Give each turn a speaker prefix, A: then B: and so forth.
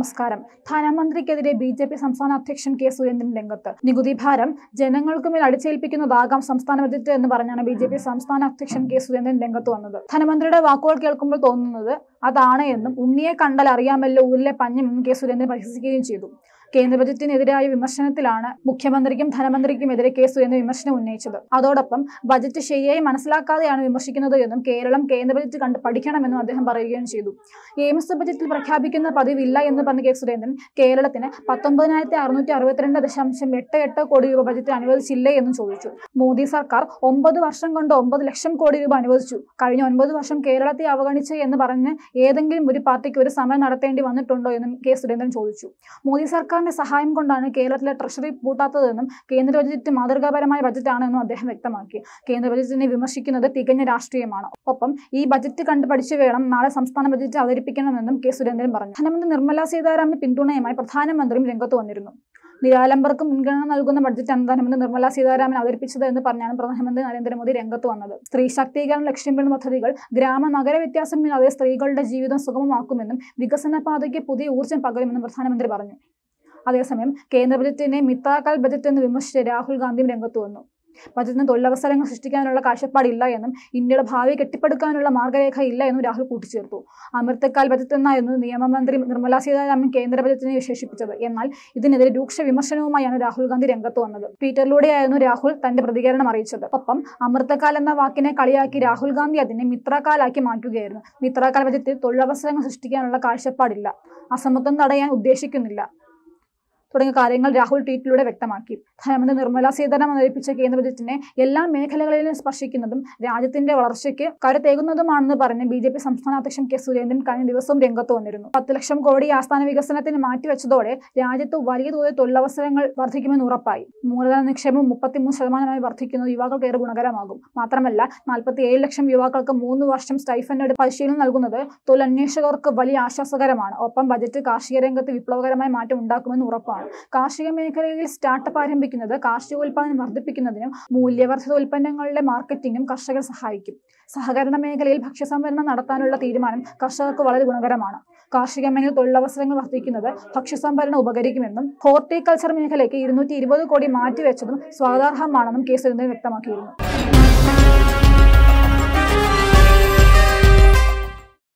A: നമസ്കാരം ധനമന്ത്രിക്കെതിരെ B J P സംസ്ഥാന അധ്യക്ഷൻ കെ സുരേന്ദ്രൻ രംഗത്ത് നികുതി ഭാരം ജനങ്ങൾക്ക് മേൽ അടിച്ചേൽപ്പിക്കുന്നതാകാം സംസ്ഥാന ബജറ്റ് എന്ന് പറഞ്ഞാണ് ബി ജെ പി സംസ്ഥാന അധ്യക്ഷൻ കെ സുരേന്ദ്രൻ രംഗത്ത് വന്നത് ധനമന്ത്രിയുടെ വാക്കുകൾ കേൾക്കുമ്പോൾ തോന്നുന്നത് അതാണ് എന്നും ഉണ്ണിയെ കണ്ടാൽ അറിയാമല്ലോ ഊരിലെ പഞ്ഞമെന്നും കെ സുരേന്ദ്രൻ പരിഹസിക്കുകയും ചെയ്തു കേന്ദ്ര ബജറ്റിനെതിരായ വിമർശനത്തിലാണ് മുഖ്യമന്ത്രിക്കും ധനമന്ത്രിക്കുമെതിരെ കെ സുരേന്ദ്രൻ വിമർശനം ഉന്നയിച്ചത് അതോടൊപ്പം ബജറ്റ് ശരിയായി മനസ്സിലാക്കാതെയാണ് വിമർശിക്കുന്നത് എന്നും കേരളം കേന്ദ്ര ബജറ്റ് കണ്ട് പഠിക്കണമെന്നും അദ്ദേഹം പറയുകയും ചെയ്തു എയിംസ് ബജറ്റിൽ പ്രഖ്യാപിക്കുന്ന പതിവില്ല എന്ന് പറഞ്ഞ കെ സുരേന്ദ്രൻ കേരളത്തിന് പത്തൊമ്പതിനായിരത്തി അറുന്നൂറ്റി അറുപത്തിരണ്ട് ദശാംശം എട്ട് എട്ട് കോടി രൂപ ബജറ്റ് അനുവദിച്ചില്ലേ എന്നും ചോദിച്ചു മോദി സർക്കാർ ഒമ്പത് വർഷം കൊണ്ട് ഒമ്പത് ലക്ഷം കോടി രൂപ അനുവദിച്ചു കഴിഞ്ഞ ഒൻപത് വർഷം കേരളത്തെ അവഗണിച്ച് എന്ന് പറഞ്ഞ് ഏതെങ്കിലും ഒരു പാർട്ടിക്ക് ഒരു സമരം നടത്തേണ്ടി വന്നിട്ടുണ്ടോ എന്നും കെ സുരേന്ദ്രൻ ചോദിച്ചു മോദി സർക്കാരിന്റെ സഹായം കൊണ്ടാണ് കേരളത്തിലെ ട്രഷറി പൂട്ടാത്തതെന്നും കേന്ദ്ര ബജറ്റ് മാതൃകാപരമായ ബജറ്റാണെന്നും അദ്ദേഹം വ്യക്തമാക്കി കേന്ദ്ര ബജറ്റിനെ വിമർശിക്കുന്നത് തികഞ്ഞ രാഷ്ട്രീയമാണ് ഒപ്പം ഈ ബജറ്റ് കണ്ടു പഠിച്ചു വേണം നാളെ സംസ്ഥാന ബജറ്റ് അവതരിപ്പിക്കണമെന്നും കെ സുരേന്ദ്രൻ പറഞ്ഞു ധനമന്ത്രി നിർമ്മല സീതാരാമന് പിന്തുണയുമായി പ്രധാനമന്ത്രിയും രംഗത്ത് വന്നിരുന്നു നിരാലംബർക്ക് മുൻഗണന നൽകുന്ന ബഡ്ജറ്റാണ് ധനമന്ത്രി നിർമ്മല സീതാരാമൻ അവതരിപ്പിച്ചത് എന്ന് പറഞ്ഞാണ് പ്രധാനമന്ത്രി നരേന്ദ്രമോദി രംഗത്ത് വന്നത് സ്ത്രീ ശാക്തീകരണം ലക്ഷ്യമിടുന്ന പദ്ധതികൾ ഗ്രാമ നഗര വ്യത്യാസമില്ലാതെ സ്ത്രീകളുടെ ജീവിതം സുഗമമാക്കുമെന്നും വികസന പാതയ്ക്ക് പുതിയ ഊർജ്ജം പകരുമെന്നും പ്രധാനമന്ത്രി പറഞ്ഞു അതേസമയം കേന്ദ്ര ബജറ്റിനെ മിത്താക്കാൽ ബജറ്റ് എന്ന് വിമർശിച്ച് രാഹുൽ ഗാന്ധിയും രംഗത്ത് വന്നു ബജറ്റിന് തൊഴിലവസരങ്ങൾ സൃഷ്ടിക്കാനുള്ള കാഴ്ചപ്പാടില്ല എന്നും ഇന്ത്യയുടെ ഭാവി കെട്ടിപ്പടുക്കാനുള്ള മാർഗരേഖ ഇല്ല എന്നും രാഹുൽ കൂട്ടിച്ചേർത്തു അമൃതക്കാൽ ബജറ്റ് എന്നായിരുന്നു നിയമമന്ത്രി നിർമ്മലാ സീതാരാമൻ കേന്ദ്ര ബജറ്റിനെ വിശേഷിപ്പിച്ചത് എന്നാൽ ഇതിനെതിരെ രൂക്ഷ വിമർശനവുമായാണ് രാഹുൽ ഗാന്ധി രംഗത്ത് വന്നത് ട്വിറ്ററിലൂടെയായിരുന്നു രാഹുൽ തന്റെ പ്രതികരണം അറിയിച്ചത് ഒപ്പം അമൃതക്കാൽ എന്ന വാക്കിനെ കളിയാക്കി രാഹുൽ ഗാന്ധി അതിനെ മിത്രക്കാലാക്കി മാറ്റുകയായിരുന്നു മിത്രക്കാൽ ബജറ്റിൽ തൊഴിലവസരങ്ങൾ സൃഷ്ടിക്കാനുള്ള കാഴ്ചപ്പാടില്ല അസമത്വം തടയാൻ ഉദ്ദേശിക്കുന്നില്ല തുടങ്ങിയ കാര്യങ്ങൾ രാഹുൽ ട്വീറ്റിലൂടെ വ്യക്തമാക്കി ധനമന്ത്രി നിർമ്മല സീതാരാമൻ അവതരിപ്പിച്ച കേന്ദ്ര ബജറ്റിനെ എല്ലാ മേഖലകളിലും സ്പർശിക്കുന്നതും രാജ്യത്തിന്റെ വളർച്ചയ്ക്ക് കരുത്തേകുന്നതുമാണെന്ന് പറഞ്ഞ് ബി ജെ പി സംസ്ഥാന അധ്യക്ഷൻ കെ സുരേന്ദ്രൻ കഴിഞ്ഞ ദിവസവും രംഗത്ത് വന്നിരുന്നു പത്ത് ലക്ഷം കോടി ആസ്ഥാന വികസനത്തിന് മാറ്റിവെച്ചതോടെ രാജ്യത്ത് വലിയ തോതിൽ തൊഴിലവസരങ്ങൾ വർദ്ധിക്കുമെന്ന് ഉറപ്പായി മൂലധന നിക്ഷേപം മുപ്പത്തിമൂന്ന് ശതമാനമായി വർദ്ധിക്കുന്നത് യുവാക്കൾക്ക് ഏറെ ഗുണകരമാകും മാത്രമല്ല നാൽപ്പത്തി ഏഴ് ലക്ഷം യുവാക്കൾക്ക് മൂന്ന് വർഷം സ്റ്റൈഫൻഡ് പരിശീലനം നൽകുന്നത് തൊഴിലന്വേഷകർക്ക് വലിയ ആശ്വാസകരമാണ് ഒപ്പം ബജറ്റ് കാർഷിക രംഗത്ത് വിപ്ലവകരമായ മാറ്റം ഉണ്ടാക്കുമെന്ന് ഉറപ്പാണ് കാർഷിക മേഖലയിൽ സ്റ്റാർട്ടപ്പ് ആരംഭിക്കുന്നത് കാർഷികോൽപാദനം വർദ്ധിപ്പിക്കുന്നതിനും മൂല്യവർദ്ധിത ഉൽപ്പന്നങ്ങളുടെ മാർക്കറ്റിംഗും കർഷകർ സഹായിക്കും സഹകരണ മേഖലയിൽ ഭക്ഷ്യസംഭരണം നടത്താനുള്ള തീരുമാനം കർഷകർക്ക് വളരെ ഗുണകരമാണ് കാർഷിക മേഖല തൊഴിലവസരങ്ങൾ വർദ്ധിക്കുന്നത് ഭക്ഷ്യസംഭരണം ഉപകരിക്കുമെന്നും ഹോർട്ടിക്കൾച്ചർ മേഖലയ്ക്ക് ഇരുന്നൂറ്റി ഇരുപത് കോടി മാറ്റിവെച്ചതും സ്വാഗതാർഹമാണെന്നും കെ സുരേന്ദ്രൻ വ്യക്തമാക്കിയിരുന്നു